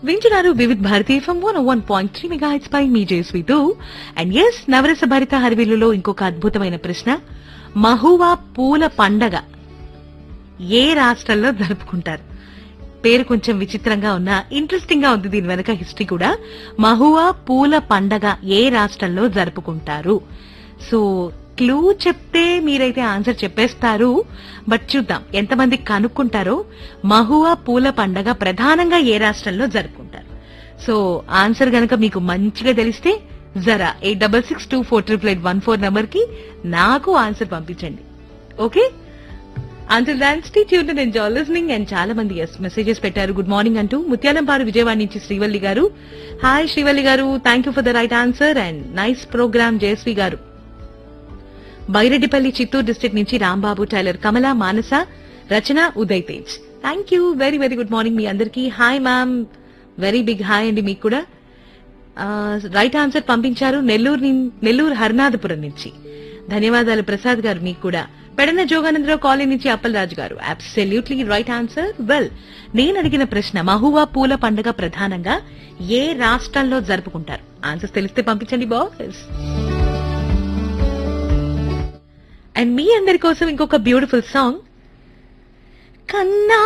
వింటున్నారు Vividh Bharati FM one one point three మెగా హెచ్ పై మీ జేస్వితు అండ్ ఎస్ నవరస భరిత హరివిల్లులో ఇంకొక అద్భుతమైన ప్రశ్న మహువా పూల పండగ ఏ రాష్ట్రంలో జరుపుకుంటారు పేరు కొంచెం విచిత్రంగా ఉన్నా ఇంట్రెస్టింగ్ గా ఉంది దీని వెనక హిస్టరీ కూడా మహువా పూల పండగ ఏ రాష్ట్రంలో జరుపుకుంటారు సో క్లూ చెప్తే మీరైతే ఆన్సర్ చెప్పేస్తారు బట్ చూద్దాం ఎంతమంది కనుక్కుంటారో మహువా పూల పండగ ప్రధానంగా ఏ రాష్ట్రంలో జరుపుకుంటారు సో ఆన్సర్ గనక మీకు మంచిగా తెలిస్తే జరా eight double six two four triple eight one four number కి నాకు ఆన్సర్ పంపించండి okay until then stay tune and enjoy listening and చాలా మంది ఎస్ మెసేజెస్ పెట్టారు గుడ్ మార్నింగ్ అంటూ ముత్యాలంపారు విజయవాడ నుంచి Srivalli garu hi Srivalli garu thank you for the right answer and nice program Jayashree garu Byreddipalli Chittoor district నుంచి Rambabu tailor Kamala Manasa Rachana Uday Tej thank you very very good morning మీ అందరికీ hi ma'am very big hi అండి మీకు కూడా రైట్ ఆన్సర్ పంపించారు నెల్లూరు నిన్- నెల్లూరు హరినాథపురం నుంచి ధన్యవాదాలు ప్రసాద్ గారు మీకు కూడా పెడన జోగానందరావు కాలనీ నుంచి అప్పలరాజు గారు అబ్సల్యూట్లీ రైట్ ఆన్సర్ వెల్ నేను అడిగిన ప్రశ్న మహువా పూల పండుగ ప్రధానంగా ఏ రాష్ట్రంలో జరుపుకుంటారు ఆన్సర్స్ తెలిస్తే పంపించండి బాస్ అండ్ మీ అందరి కోసం ఇంకొక బ్యూటిఫుల్ సాంగ్ కన్నా